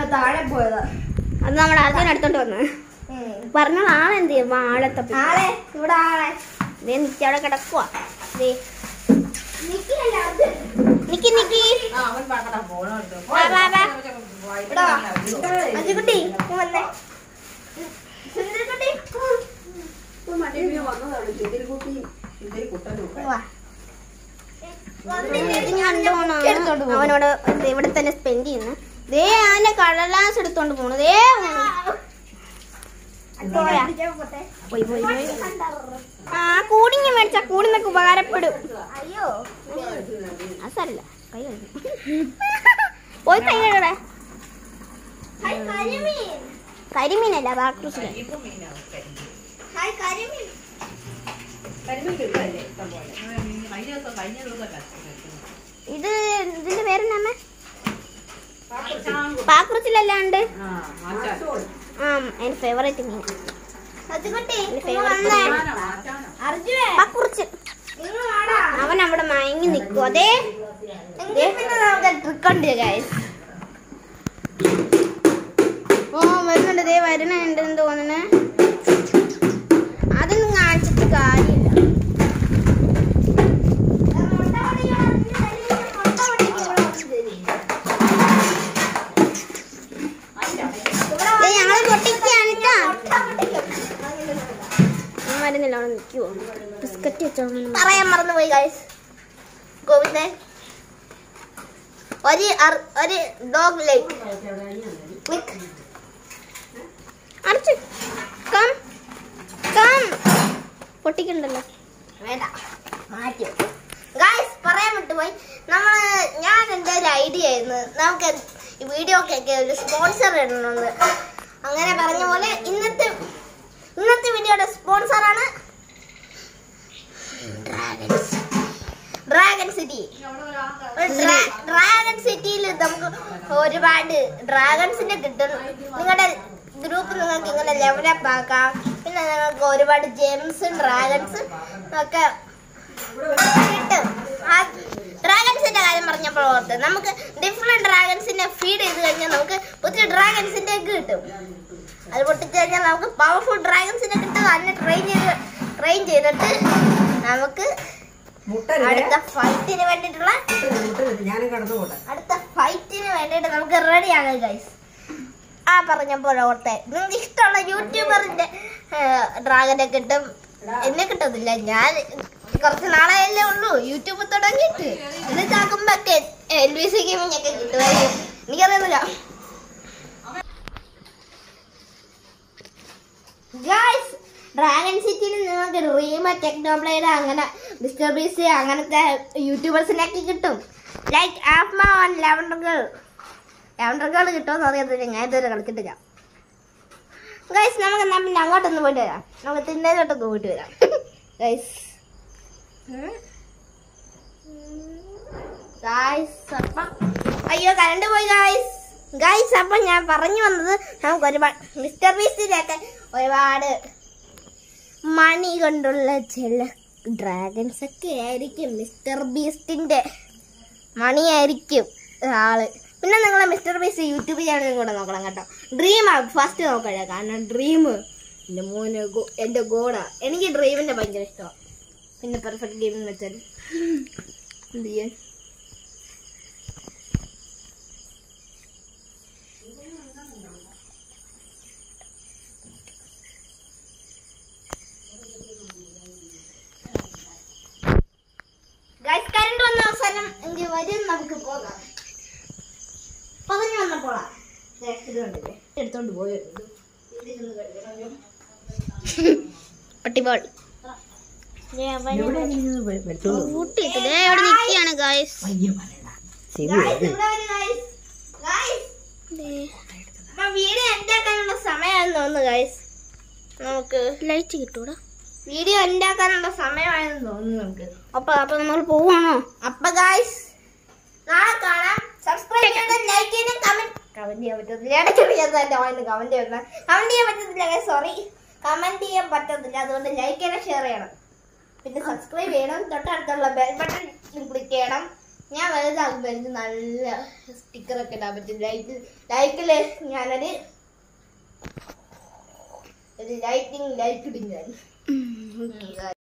താഴെ പോയത് അത് നമ്മുടെ അർജുൻ എടുത്തോണ്ട് വന്ന് പറഞ്ഞ ആളെന്ത് ചെയ്യും ആളെ തപ്പി ആളെ ഇവിടെ ആളെ ദേ നിക്കി അവിടെ കിടക്കുവാ ദേ നിക്കിയല്ല അത് നിക്കി നിക്കി ആ, അവൻ പാക്കടാ, ഫോൺ എടുത്ത്. വാ, വാ, വാ. ഇവിടെ വാ. അജിക്കുട്ടി നീ വന്നേ സുന്ദരക്കുട്ടി ഇപ്പൊ മടിയിൽ വന്നതാണ്. ചുന്തിരി കുട്ടി, ചുന്തിരി കുട്ടനും ഒക്കെ. വാ ഇത് കണ്ടോണാണ് അവനോട് ദേ ഇവിടെ തന്നെ സ്പെൻഡ് ചെയ്യുന്നു ദേ അവന്റെ കടലാസ് എടുത്തോണ്ട് പോണു ദേ പോയാ പോയി പോയി പോയി ആ കൂടിങ്ങി മേടിച്ച കൂടിന്നൊക്കെ ഉപകാരപ്പെടും അയ്യോ അത് സാരില്ല കൈ കഴുകി. പോയി കൈ കഴുകടെ ഹായ് കരിമീൻ കരിമീനല്ല ബാക്ടൂസിലെ ഇപ്പൊ മീനാവും കരിമീൻ. ഹായ് കരിമീൻ കരിമീൻ കിട്ടുമല്ലേ ഇഷ്ടം പോലെ. കഴിഞ്ഞ ദിവസം കഴിഞ്ഞ ദിവസം കഷ്ടപ്പെട്ടു. ഇത് ഇതിന്റെ പേരെന്നാ പാക്കച്ചാങ്കു. പാക്കുറിച്ചിലല്ലാണ്ട് ആ, മാറ്റാൻ. ആ എന്റെ ഫേവറേറ്റ് മീൻ അജിക്കുട്ടി എന്റെ നീ ഫേവറേറ്റ് വന്നേ മാറ്റാനോ, മാറ്റാനോ? അർജുവേ പാക്കുറിച്ച് നിങ്ങൾ വാടാ അവൻ അവിടെ മയങ്ങി നിൽക്കും അതേ എങ്കിൽ പിന്നെ നമുക്ക് ട്രിക്ക് ഉണ്ട് ഗൈസ് ഓ വരുന്നുണ്ട് ദേ വരുന്നുണ്ട് എന്ന് തോന്നുന്നു അതൊന്നും കാണിച്ചിട്ട് കാര്യമില്ല ദേ ഞങ്ങള് പൊട്ടിക്കാണ് ട്ടാ. ഞാൻ വരുന്നില്ല അവിടെ നിൽക്കുവോ ബിസ്ക്കറ്റ് വെച്ചോളൂ പറയാൻ മറന്നുപോയി ഗൈസ് ഗോവിന്ദേ ഒരു അർ- ഒരു ഡോഗ് ലൈക്ക് ക്ലിക്ക് അടച്ചു കം കം പൊട്ടിക്കണ്ടല്ലോ വേണ്ട മാറ്റി ഗൈസ് പറയാൻ വിട്ടുപോയി നമ്മള് ഞാൻ എൻ്റെ ഒരു ഐഡിയ ആയിരുന്നു നമുക്ക് ഈ വീഡിയോക്കൊക്കെ ഒരു സ്പോൺസർ ഇടണമെന്ന് അങ്ങനെ പറഞ്ഞ പോലെ ഇന്നത്തെ ഇന്നത്തെ വീഡിയോയുടെ സ്പോൺസറാണ് ഡ്രാഗൺസ് ഡ്രാഗൺ സിറ്റി ഡ്രാഗൺ സിറ്റിയിൽ നമുക്ക് ഒരുപാട് ഡ്രാഗൺസിനെ കിട്ടും നിങ്ങളുടെ ഗ്രൂപ്പ് നിങ്ങൾക്ക് ഇങ്ങനെ ലെവലപ്പ് ആക്കാം പിന്നെ നിങ്ങൾക്ക് ഒരുപാട് ജെംസും ഡ്രാഗൺസും ഒക്കെ കിട്ടും ആ ഡ്രാഗൺസിന്റെ കാര്യം പറഞ്ഞപ്പോൾ ഓർത്ത് നമുക്ക് ഡിഫറെന്റ് ഡ്രാഗൺസിനെ ഫീഡ് ചെയ്ത് കഴിഞ്ഞാൽ നമുക്ക് പുതിയ ഡ്രാഗൺസിന്റെ ഒക്കെ കിട്ടും അത് പൊട്ടിച്ച് കഴിഞ്ഞാൽ നമുക്ക് പവർഫുൾ ഡ്രാഗൺസിനെ കിട്ടും അതിനെ ട്രെയിൻ ചെയ്ത് ട്രെയിൻ ചെയ്തിട്ട് നമുക്ക് മുട്ടരുതേ. അടുത്ത ഫൈറ്റിന് വേണ്ടിയിട്ടുള്ള മുട്ടരുത്. ഞാനും കടന്നു പോട്ടെ അടുത്ത ഫൈറ്റിന് വേണ്ടിയിട്ട് നമുക്ക് റെഡി ആകാം ഗൈസ് ആ പറഞ്ഞപ്പോൾ ഓർത്തെ നിങ്ങൾക്ക് ഇഷ്ടമുള്ള യൂട്യൂബറിന്റെ ഡ്രാഗനെ കിട്ടും എന്നെ കിട്ടത്തില്ല ഞാൻ കുറച്ച് നാളെയല്ലേ ഉള്ളൂ യൂട്യൂബ് തുടങ്ങിയിട്ട് ഇത് ചാക്കുമ്പൊക്കെ എൽ ബി സി ഗെയിമിംഗ് ഒക്കെ കിട്ടുമായിരിക്കും എനിക്കറിയുന്നില്ല ഗായ്സ് ഡ്രാഗൺ സിറ്റിയിൽ നിങ്ങൾക്ക് ഡ്രീം ടെക്നോബ്ലേഡ് അങ്ങനെ മിസ്റ്റർ ബീസ് അങ്ങനത്തെ യൂട്യൂബേഴ്സിനൊക്കെ കിട്ടും ലൈക്ക് ആഫ്മ on lavender girl lavender girl കിട്ടുമെന്ന് അറിയത്തില്ല ഞാൻ ഇതുവരെ കളിച്ചിട്ടില്ല ഗൈസ് നമുക്ക് എന്നാ പിന്നെ അങ്ങോട്ടൊന്ന് പോയിട്ട് വരാം നമുക്ക് തിന്നേലോട്ടൊന്ന് പോയിട്ട് വരാം ഗൈസ് ഗൈസ് അപ്പം അയ്യോ കറണ്ട് പോയി ഗൈസ് ഗൈസ് അപ്പം ഞാൻ പറഞ്ഞു വന്നത് നമുക്ക് ഒരുപാട് മിസ്റ്റർ ബീസ്റ്റിലൊക്കെ ഒരുപാട് മണി കൊണ്ടുള്ള ചില ഡ്രാഗൺസ് ഒക്കെ ആയിരിക്കും മിസ്റ്റർ ബീസ്റ്റിന്റെ മണിയായിരിക്കും ആള് പിന്നെ നിങ്ങൾ മിസ്റ്റർ ബീസ്റ്റ് യൂട്യൂബ് ചാനലും കൂടെ നോക്കണം കേട്ടോ ഡ്രീം ഫസ്റ്റ് നോക്കണേ കാരണം ഡ്രീം എൻ്റെ മോന് ഗോ- എൻ്റെ ഗോഡാ എനിക്ക് ഡ്രീമിന്റെ ഭയങ്കര ഇഷ്ടമാണ് പിന്നെ പെർഫെക്റ്റ് ഗെയിമിംഗ് വെച്ചാൽ എന്ത് ചെയ്യാൻ ഗൈസ് കറണ്ട് വന്ന അവസാനം എങ്കിൽ വരും നമുക്ക് പോകാം പതിഞ്ഞു വന്നപ്പോളാ ദേ, ഇത് കണ്ടില്ലേ എടുത്തോണ്ട് പോയോ ഇത് ഇതിലൊന്ന് കഴുകണം. പട്ടിബോൾ എവിടെ ഇരിക്കുന്നത് വെ- വെച്ചോണ്ട് പോ. കൂട്ടിയിട്ട് ദേ അവിടെ നിൽക്കുകയാണ് ഗായ്സ് പയ്യെ പറയടാ. ശരി, Guys, അത്. ഇവിടെ വരൂ, guys. Guys, അപ്പൊ വീഡിയോ ഉണ്ടാക്കാനുള്ള സമയമാണെന്ന് തോന്നുന്നു ഗൈസ് നമുക്ക് ലൈറ്റ് കിട്ടൂടാ വീഡിയോ ഉണ്ടാക്കാനുള്ള സമയമായെന്ന് തോന്നുന്നു നമുക്ക് അപ്പൊ അപ്പൊ നമ്മൾ പോവാണോ അപ്പൊ ഗായ്സ് നാളെ കാണാം സബ്സ്ക്രൈബ് ചെയ്യണം ലൈക്ക് ചെയ്യണം കമന്റ് കമന്റ് ചെയ്യാൻ പറ്റത്തില്ല ഇടയ്ക്ക് ഞാൻ എന്റെ വായിന്ന് കമന്റ് ചെയ്യണം കമന്റ് ചെയ്യാൻ പറ്റത്തില്ല സോറി കമന്റ് ചെയ്യാൻ പറ്റത്തില്ല അതുകൊണ്ട് ലൈക്ക് ചെയ്യണം ഷെയർ ചെയ്യണം പിന്നെ സബ്സ്ക്രൈബ് ചെയ്യണം തൊട്ടടുത്തുള്ള ബെൽ ബട്ടൺ ക്ലിക്ക് ചെയ്യണം ഞാൻ വലുതാകുമ്പോൾ എനിക്ക് നല്ല സ്റ്റിക്കറൊക്കെ ഇടാൻ പറ്റും ലൈക്ക് ലൈക്കില് ഞാനൊരു ഒരു ലൈറ്റിംഗ് ലൈക്ക് ഇടും ഞാൻ